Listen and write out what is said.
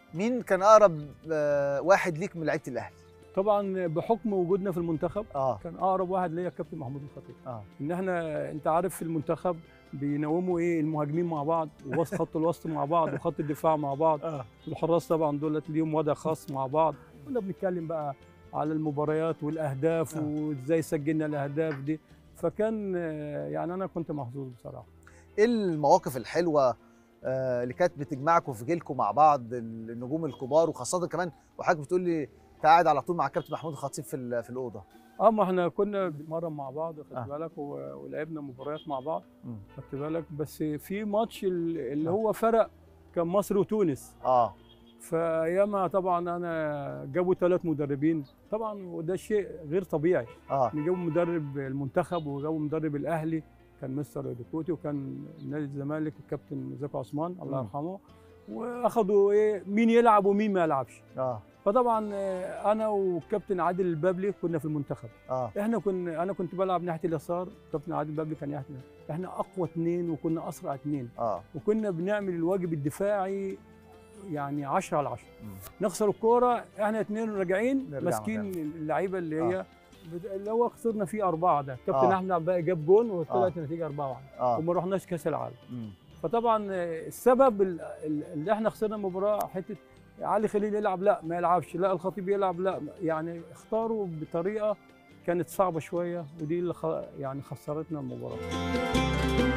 مين كان اقرب آه، واحد ليك من لعيبه الاهلي طبعا بحكم وجودنا في المنتخب اه كان اقرب واحد ليا الكابتن محمود الخطيب اه ان احنا انت عارف في المنتخب بينوموا ايه المهاجمين مع بعض ووسط خط الوسط مع بعض وخط الدفاع مع بعض اه والحراس طبعا دولت ليهم وضع خاص مع بعض كنا بنتكلم بقى على المباريات والاهداف آه. وازاي سجلنا الاهداف دي فكان آه، يعني انا كنت محظوظ بصراحه ايه المواقف الحلوه آه، اللي كانت بتجمعكم في جيلكم مع بعض النجوم الكبار وخاصه كمان وحضرتك بتقول لي أنت قاعد على طول مع الكابتن محمود الخطيب في ال- في الاوضه اه ما احنا كنا بنتمرن مع بعض خدت آه. بالك و- ولعبنا مباريات مع بعض مم. خدت بالك بس في ماتش ال- اللي آه. هو فرق كان مصر وتونس اه فايامها طبعا انا جابوا ثلاث مدربين طبعا وده شيء غير طبيعي اه جابوا مدرب المنتخب وجابوا مدرب الاهلي كان مستر ديكوتي وكان نادي الزمالك الكابتن زكي عثمان الله مم. يرحمه واخدوا ايه مين يلعب ومين ما يلعبش اه فطبعا آه، انا والكابتن عادل البابلي كنا في المنتخب اه احنا كنا انا كنت بلعب ناحيه اليسار كابتن عادل البابلي كان ناحيه اليسار. احنا اقوى اثنين وكنا اسرع اثنين اه وكنا بنعمل الواجب الدفاعي يعني 10 على 10 مم. نخسر الكوره احنا اثنين راجعين نرجع ماسكين مكاننا. اللعيبه اللي هي آه. بت- اللي هو خسرنا فيه اربعه ده كابتن آه. احمد بقى جاب جون وطلعت آه. النتيجه 4 1 اه وما رحناش كاس العالم مم. فطبعا آه، السبب ال- ال- اللي احنا خسرنا المباراه حته علي خليل يلعب لا ما يلعبش لا الخطيب يلعب لا يعني اختاروا بطريقه كانت صعبه شويه ودي اللي خ... يعني خسرتنا المباراه